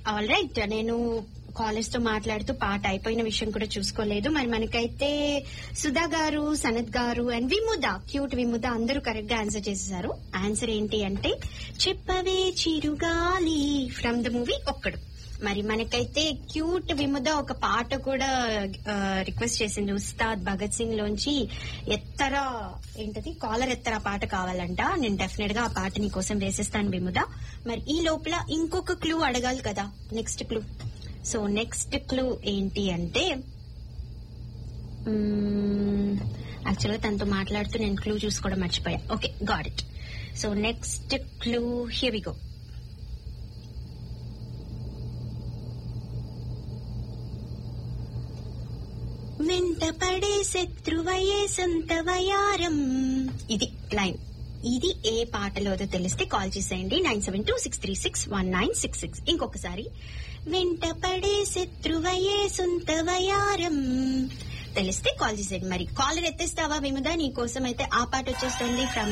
all right నేను callers తో మాట్లాడుతూ పాట అయిపోయిన విషయం కూడా చూసుకోలేదు మరి మనకైతే సుధా గారు సనత్ గారు అండ్ విముద క్యూట్ విముద అందరూ కరెక్ట్ గా ఆన్సర్ చేసేసారు ఆన్సర్ ఏంటి అంటే చెప్పవే చిరుగాలి ఫ్రమ్ ద మూవీ ఒక్కడు మరి మనకైతే క్యూట్ విముద ఒక పాట కూడా రిక్వెస్ట్ చేసింది ఉస్తాద్ భగత్ సింగ్ లోంచి ఎత్తర ఏంటది కాలర్ ఎత్తర పాట కావాలంట నేను డెఫినెట్ గా ఆ పాట నీ కోసం వేసేస్తాను విముద మరి ఈ లోపల ఇంకొక క్లూ అడగాలి కదా next clue so next clue ఏంటి అంటే యాక్చువల్గా తనతో మాట్లాడుతూ నేను క్లూ చూసుకోవడం మర్చిపోయా okay got it so next clue here we go వెంట పడే శత్రువయే సొంత వయారం ఇది లైన్ ఇది ఏ పాటలోదో తెలిస్తే కాల్ చేసేయండి nine seven two six three six one nine six six ఇంకొకసారి వెంట పడే శత్రువయే సొంత వయారం తెలిస్తే కాల్ చేసేయండి మరి కాలర్ ఎత్తేస్తావా విముదా నీ కోసం అయితే ఆ పాట వచ్చేస్తుంది ఫ్రమ్